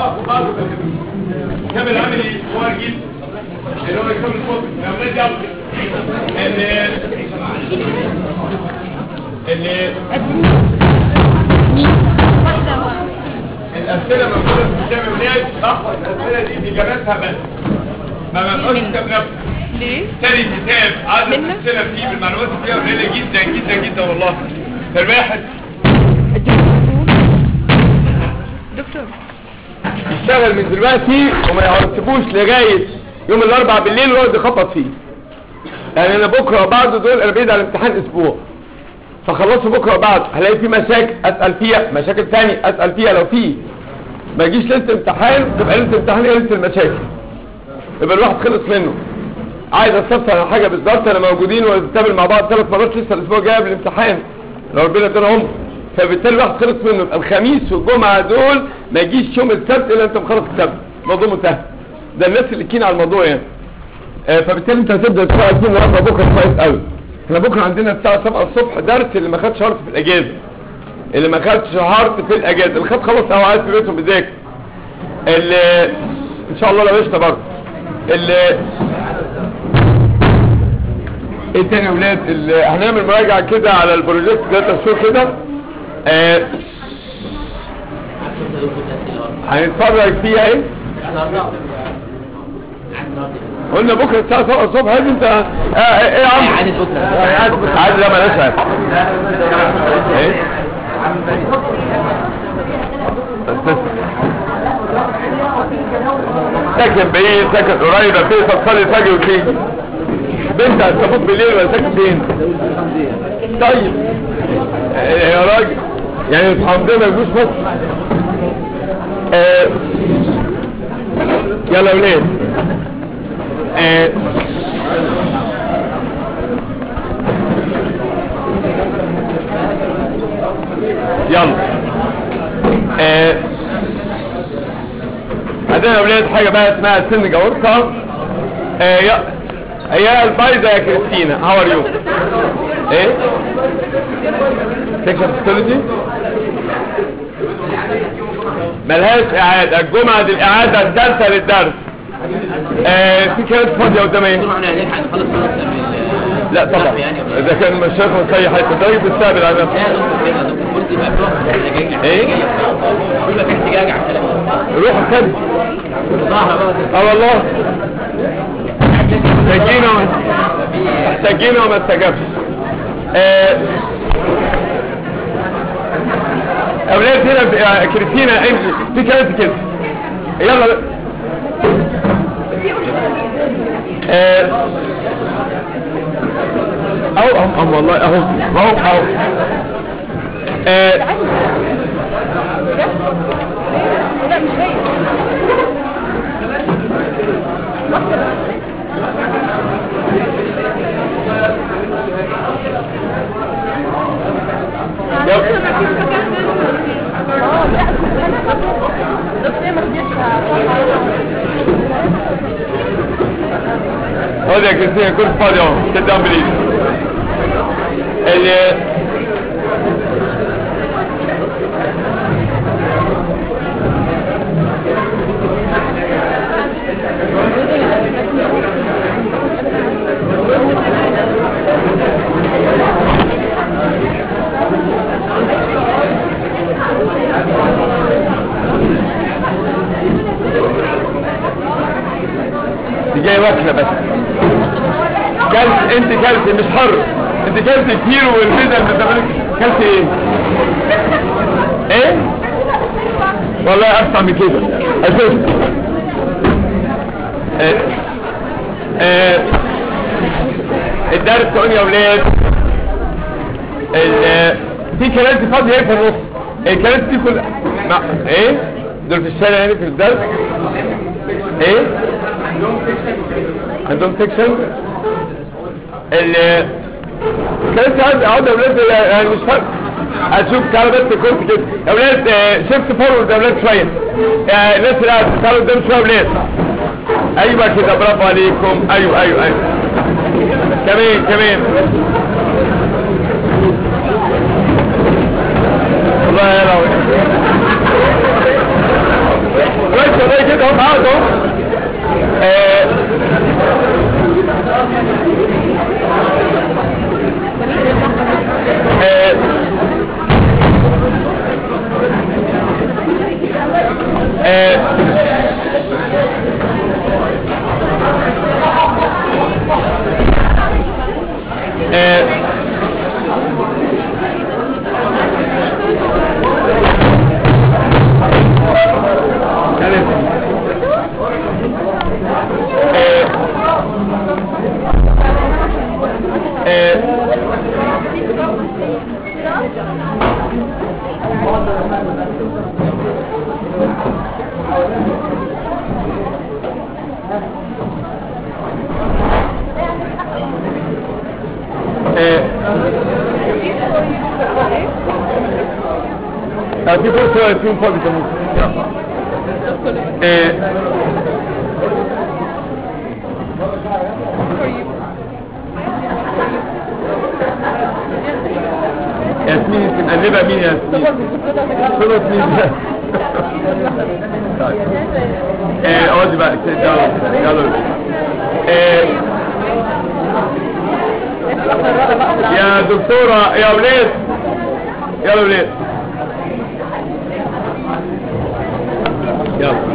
بعض وبعض كامل عامل ايه هو جيل اللي هو يكمل فوق يا ولاد يلا اللي اللي الأسئلة موجودة في كتاب ولاد صح الأسئلة دي إجاباتها بس ما بقاش كتاب نفسه ليه؟ تاني كتاب عدد منك؟ الأسئلة فيه بالمعلومات فيها قليلة جدا جدا جدا والله فالواحد دكتور يشتغل من دلوقتي وما يعرفوش لغاية يوم الاربع بالليل ويقعد يخبط فيه يعني انا بكره وبعده دول انا بعيد عن الامتحان اسبوع فخلصوا بكره وبعد هلاقي في مشاكل اسال فيها مشاكل تاني اسال فيها لو في ما يجيش ليله امتحان تبقى ليله امتحان هي ليله المشاكل يبقى الواحد خلص منه عايز استفسر عن حاجه بالظبط انا موجودين ونتقابل مع بعض ثلاث مرات لسه الاسبوع الجاي قبل الامتحان لو ربنا ادانا عمر فبالتالي الواحد خلص منه يبقى الخميس والجمعه دول ما يجيش يوم السبت الا انت مخلص السبت موضوع مسهل ده الناس اللي كين على الموضوع يعني آه، فبالتالي انت هتبدا الساعه 2 النهارده بكره كويس قوي احنا بكره عندنا الساعه 7 الصبح درس اللي ما خدش شهر في الاجازه اللي ما خدش شهر في الاجازه اللي خد خلص او قاعد في بيته بيذاكر اللي ان شاء الله لو قشطه برضه اللي ايه تاني يا ولاد اللي هنعمل مراجعه كده على البروجكت ده تشوف كده آه هنتفرج فيها ايه قلنا بكره الساعه 7 الصبح هل انت آه ايه ايه يا عم عادة بكرة. عادة عادة لا مالهاش عادة ايه ساكن بعيد ساكن قريب فيصل صلي الفجر وتيجي بنت هتفوت بالليل ولا ساكن فين طيب آه، يا راجل يعني الحمد لله ما يجوش مصر آه، يلا يا ولاد آه، يلا آه، عندنا يا ولاد حاجة بقى اسمها سن جاوركا آه، يا يا البايظة يا كريستينا هاو ار يو ايه سكشن فيسيولوجي ملهاش اعادة الجمعة دي الاعادة الثالثة للدرس آه، في كلام فاضية قدام ايه طبعا احنا هنلحق نخلص خلاص ال- لا طبعا يعني ولا اذا كان المشايخ مسيح هيتدرج بالسابق على لا نفسه يا دكتور كده يا دكتور قلت يبقى في وقت احتجاج ايه؟ يبقى في احتجاج على الكلام ده. روح الكلب ظاهرة بقى اه والله محتاجينه وما محتاجينه وما استجابش آه، اولاد هنا في- آه، كريستينا انت في كلام كده يلا بقى. آه، اهو اهو اهو والله اهو اهو اهو آه، لا مش هي يلا. خد يا كريستينا كل فاضي اهو sit down please ال دي جاي واكله بس كلت انت كلت مش حر انت كلت كتير والميزه اللي بتعملك كلت ايه ايه والله اسمع من كده اشوف اه اه الدرس تقول يا ولاد ال- في كراسي فاضيه ايه في النص الكراسي دي كلها ما ايه دول في الشارع يعني في الدرس ايه عندهم سكشن ال كانت قاعد قاعد يا اولاد يعني مش فارق اشوف تعالى بس كنت كده يا اولاد شفت فورورد يا اولاد شويه آه، الناس اللي قاعده تعالوا قدام شويه يا اولاد ايوه كده برافو عليكم ايوه ايوه ايوه كمان كمان والله يا لو كويس والله كده اهو معاك اهو آه، آه، آه، آه، آه، آه، آه، في فرصة في فاضي تموت آه، ياسمين انت مقلبة مين يا ياسمين؟ صوت مين ده؟ طيب. آه، اقعدي بقى يلا يلا آه، يا دكتورة يا ولاد يلا ولاد يلا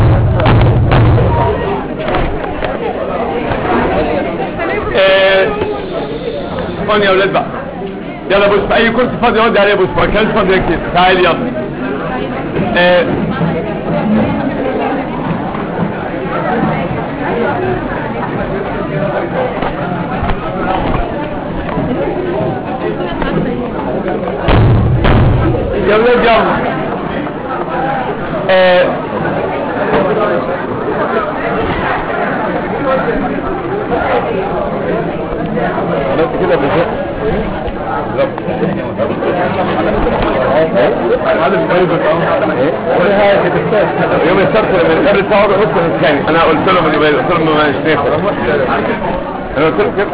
آه، اسمعوني يا ولاد بقى يلا بص في اي كرسي فاضي اقعد عليه بص ما كانش فاضي كتير تعالي يلا آه، يا ولاد يلا آه، خلاص كده بالظبط يوم السبت لما نقابل سوا بحط الثاني انا قلت لهم اللي قلت لهم ما مش ناخد انا قلت لهم كده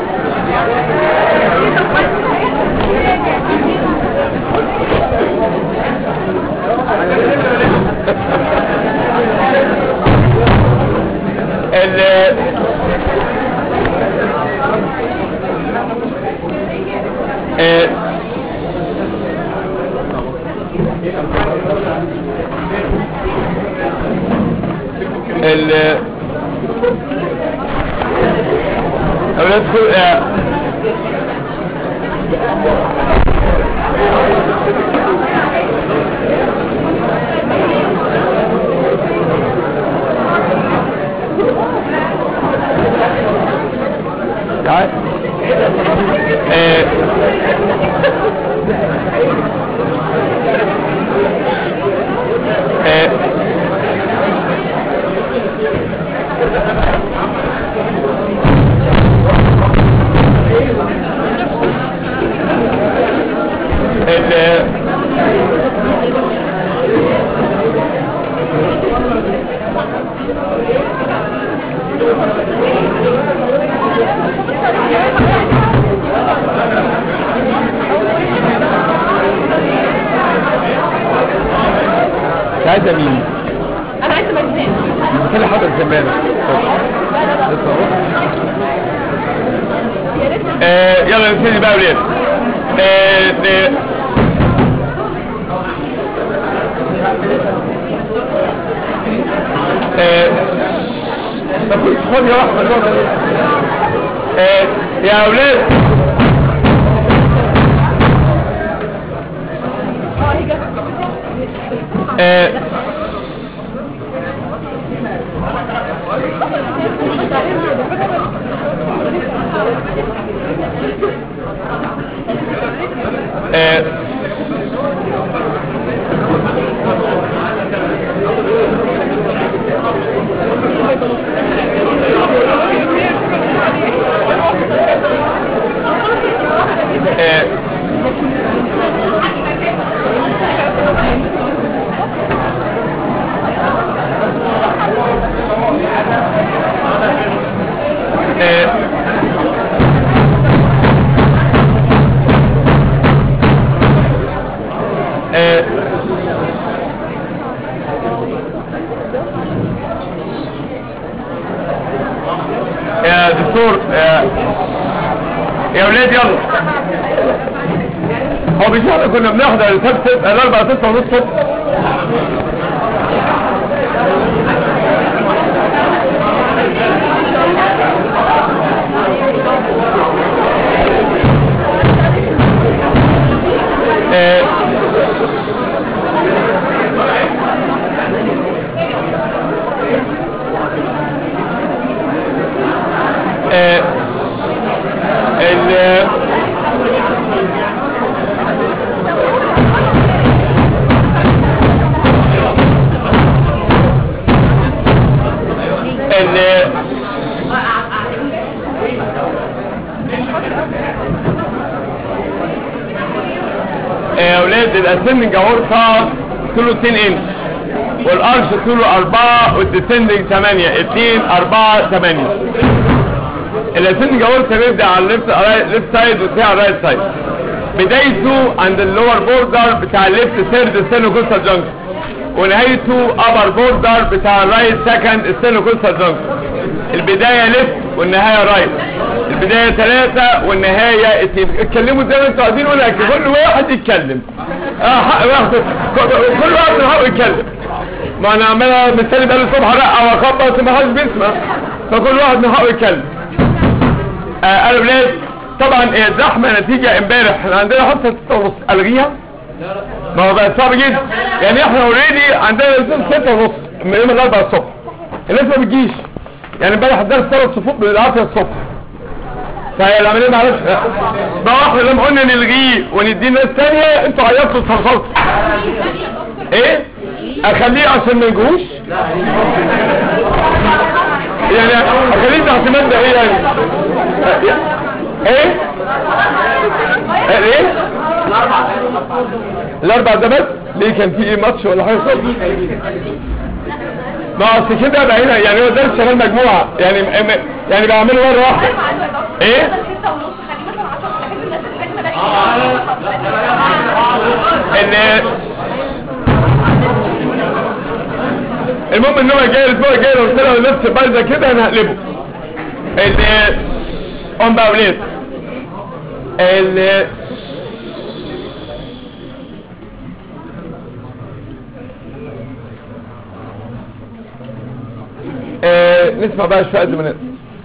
ال آه، ال أولاد كل آه، تعال آه، آه، ال عايزة مين؟ انا عايزه مجنون كل حضر زمان آه يلا نبتدي بقى ولاد آه آه آه طب كنت فاضي واحدة آه يا أولاد آه آه آه آه يا دكتور يا, يا ولاد يلا هو مش احنا كنا بنحضر السبت الاربعة ستة ونص الصبح آه، آه، ال ال يا اولاد الاسندنج اورطه طوله 2 انش والارش طوله 4 والديسندنج 8 2 4 8 الاسندنج اورطه بيبدا على الليفت ليفت سايد وانتهي على الرايت سايد بدايته عند اللور بوردر بتاع الليفت سيرد ستينوكوستال جانكشن ونهايته ابر بوردر بتاع الرايت سكند ستينوكوستال جانكشن البدايه ليفت والنهايه رايت البدايه ثلاثة والنهايه اثنين اتكلموا زي ما انتوا عايزين ولا كل واحد يتكلم اه حق واحد كل واحد من حقه يتكلم ما انا عمال مثالي بقالي الصبح رقع واخبط ما حدش بيسمع فكل واحد من حقه يتكلم آه انا ولاد طبعا هي زحمه نتيجه امبارح احنا عندنا حصه 6 ونص الغيها ما هو بقى صعب جدا يعني احنا اوريدي عندنا لزوم 6 ونص من يوم الاربعاء الصبح الناس ما بتجيش يعني امبارح حضرت ثلاث صفوف بالعافيه الصبح فهي العمليه معلش ما هو احنا لما قلنا نلغيه ونديه ناس ثانيه انتوا عيطتوا وصرصرتوا ايه اخليه عشان ما يجوش يعني اخليه تحت ماده ايه يعني ايه ايه الاربع ده بس ليه كان في ايه ماتش ولا حاجه ما اصل كده بعينها يعني هو درس شغال مجموعه يعني يعني بعمله مره واحده ايه ان المهم ان هو جاي الاسبوع الجاي لو قلت له نفس البايظه كده انا هقلبه ان قوم بقى ولاد ال آه نسمع بقى شويه قد ما نقدر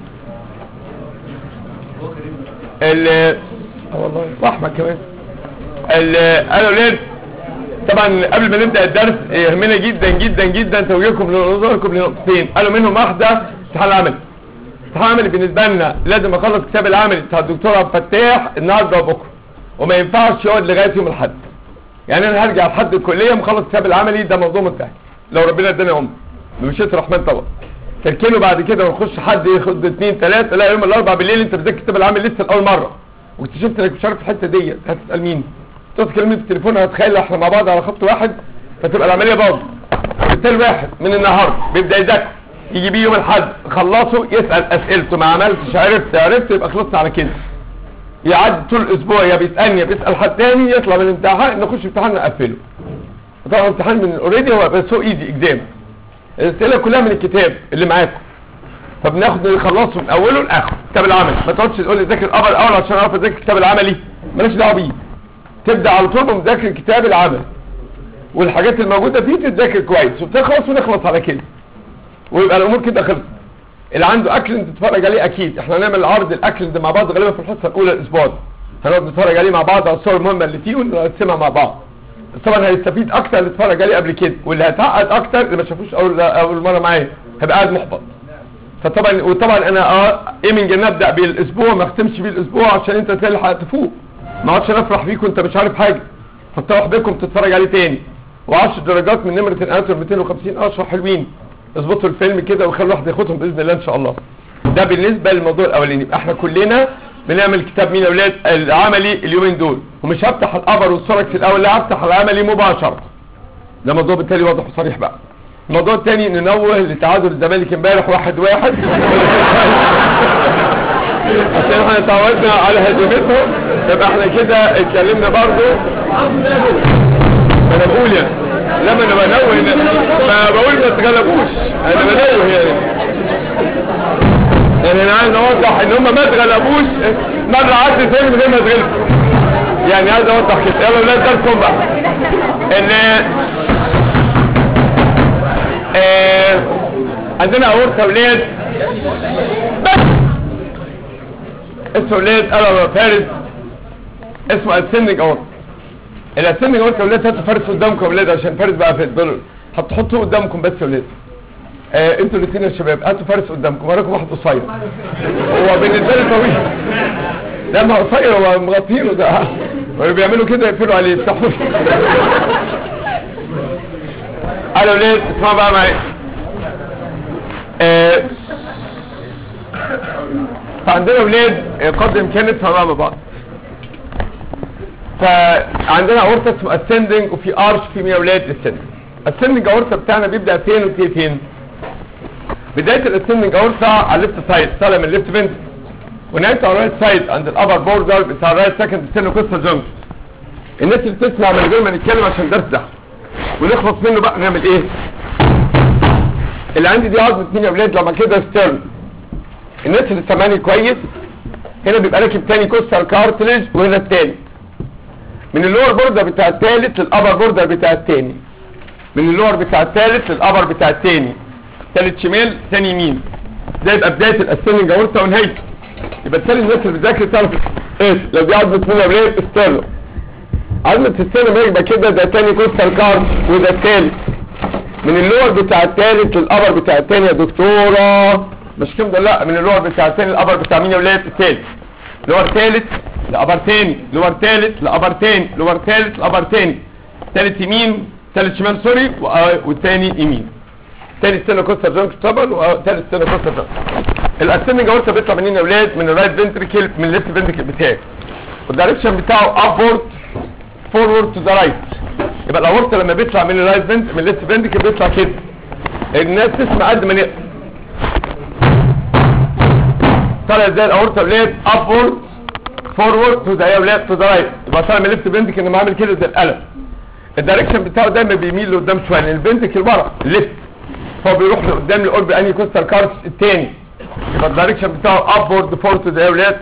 ال اه والله واحمد كمان ال انا ولاد طبعا قبل ما نبدا الدرس يهمنا جدا جدا جدا توجيهكم لنظركم لنقطتين قالوا منهم واحده امتحان العمل امتحان العمل بالنسبه لنا لازم اخلص كتاب العمل بتاع الدكتور عبد الفتاح النهارده وبكره وما ينفعش يقعد لغايه يوم الاحد يعني انا هرجع لحد الكليه مخلص كتاب العملي ده موضوع منتهي لو ربنا اداني عمر بمشيئه الرحمن طبعا تركنه بعد كده ونخش حد ياخد اثنين ثلاثه لا يوم الاربعاء بالليل انت بتذاكر كتاب العمل لسه لاول مره واكتشفت انك مش عارف الحته ديت هتسال مين تتكلم في التليفون هتخيل احنا مع بعض على خط واحد فتبقى العمليه باظت بالتالي واحد من النهارده بيبدا يذاكر يجي بيه يوم الاحد خلصه يسال اسئلته ما عملتش عرفت عرفت يبقى خلصنا على كده يعدي طول الاسبوع يا بيسالني يا بيسال حد تاني يطلع من الامتحان نخش امتحان نقفله طبعا امتحان من اوريدي هو بس هو ايزي اكزام الاسئله كلها من الكتاب اللي معاكم فبناخد نخلصه من اوله لاخره كتاب العمل ما تقعدش تقول لي ذاكر الامر الاول عشان اعرف اذاكر الكتاب العملي ماليش دعوه بيه تبدا على طول بمذاكره كتاب العمل والحاجات الموجوده فيه تتذاكر كويس وبتخلص ونخلص على كده ويبقى الامور كده خلصت اللي عنده اكل انت تتفرج عليه اكيد احنا هنعمل عرض الاكل ده مع بعض غالبا في الحصه الاولى الاسبوع ده هنقعد نتفرج عليه مع بعض على الصور المهمه اللي فيه ونقسمها مع بعض طبعا هيستفيد اكتر اللي اتفرج عليه قبل كده واللي هيتعقد اكتر اللي ما شافوش اول اول مره معايا هيبقى قاعد محبط فطبعا وطبعا انا اه ايمنج ان ابدا بالاسبوع ما اختمش بيه الاسبوع عشان انت تلحق تفوق ما اقعدش افرح بيك وانت مش عارف حاجه فتروح بيكم تتفرج عليه تاني و10 درجات من نمره الاناتور 250 اشهر حلوين اظبطوا الفيلم كده وخلوا واحد ياخدهم باذن الله ان شاء الله ده بالنسبه للموضوع الاولاني يبقى احنا كلنا بنعمل كتاب مين يا اولاد العملي اليومين دول ومش هفتح الابر والسوركس الاول لا هفتح العملي مباشره ده موضوع بالتالي واضح وصريح بقى الموضوع الثاني ننوه لتعادل الزمالك امبارح واحد واحد عشان احنا تعودنا على هزيمتهم يبقى احنا كده اتكلمنا برضو انا بقول يعني لما انا بنوه ما بقول ما تغلبوش انا بنوه يعني يعني انا عايز اوضح ان هم ما اتغلبوش مره عدت تاني من غير ما يتغلبوا يعني عايز اوضح كده يلا ولاد درسهم بقى ان آه عندنا اورطه ولاد بس اسمه ولاد انا فارس اسمه اسندنج اورطه الاسندنج اورطه يا ولاد هاتوا فارس قدامكم يا ولاد عشان فارس بقى في الدول هتحطوه قدامكم بس يا ولاد آه انتوا الاثنين يا شباب هاتوا فارس قدامكم وراكم واحد قصير هو بالنسبه لي طويل لا ما قصير هو مغطينه ده واللي بيعملوا كده يقفلوا عليه يفتحوا قالوا ليه اسمعوا بقى معايا آه فعندنا ولاد آه، قدر الامكان نسمع بقى مع بعض فعندنا اورتا اسمه اسندنج وفي ارش في 100 ولاد اسندنج الاسندنج اورتا بتاعنا بيبدا فين وينتهي فين بدايه الاسندنج اورتا على الليفت سايد طالع من الليفت فنت ونهايته على الرايت سايد عند الابر بوردر بتاع الرايت سكند ستينو كوستا جونكشن الناس اللي بتسمع من غير ما نتكلم عشان الدرس ده ونخلص منه بقى نعمل ايه اللي عندي دي عظمه مين يا ولاد لما كده ستيرن الناس اللي سامعاني كويس هنا بيبقى راكب تاني كوستال كارتليج وهنا التاني من اللور بوردر بتاع التالت للابر بوردر بتاع التاني من اللور بتاع التالت للابر بتاع التاني تالت شمال تاني يمين ده يبقى بدايه الاسندنج اورتا ونهايته يبقى التاني الناس اللي بتذاكر تعرف ايه لو دي عظمه مين يا ولاد ستيرن عظمة السينما يبقى كده ده تاني كوستال كارد وده التالت من اللور بتاع التالت للأبر بتاع التاني يا دكتورة مش كده لا من اللور بتاع التاني للأبر بتاع مين يا ولاد التالت لور تالت لأبر تاني لور تالت لأبر تاني لور تالت لأبر تاني تالت يمين تالت شمال سوري و- والتاني يمين تاني ستينو كوستال جانكشن طبعا وتالت ستينو كوستال جانكشن الاسندنج اورتا بيطلع منين يا ولاد من الرايت فنتريكل من الليفت فنتريكل بتاعي والدايركشن بتاعه ابورد فورورد تو ذا رايت يبقى الاورطه لما بيطلع من الرايت فنت من الليفت فنتريكل بيطلع كده الناس تسمع قد ما نقدر طالع ازاي الاورطه ولاد ابورد فورورد تو ذا ولاد تو ذا رايت يبقى طالع من الليفت فنتريكل انا عامل كده زي القلم الدايركشن بتاعه دايما بيميل لقدام شويه لان الفنتريكل ورا ليفت فهو بيروح لقدام لقرب انهي كوستال كارت الثاني يبقى الدايركشن بتاعه ابورد فورورد تو ذا ولاد